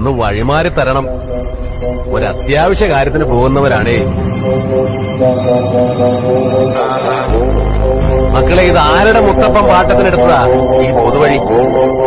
ഒന്ന് വഴിമാറി തരണം ഒരു അത്യാവശ്യ കാര്യത്തിന് പോകുന്നവരാണേ മക്കളെ ഇത് ആരുടെ മുത്തപ്പൻ പാട്ടത്തിനെടുത്തതാ ഈ പൊതുവഴി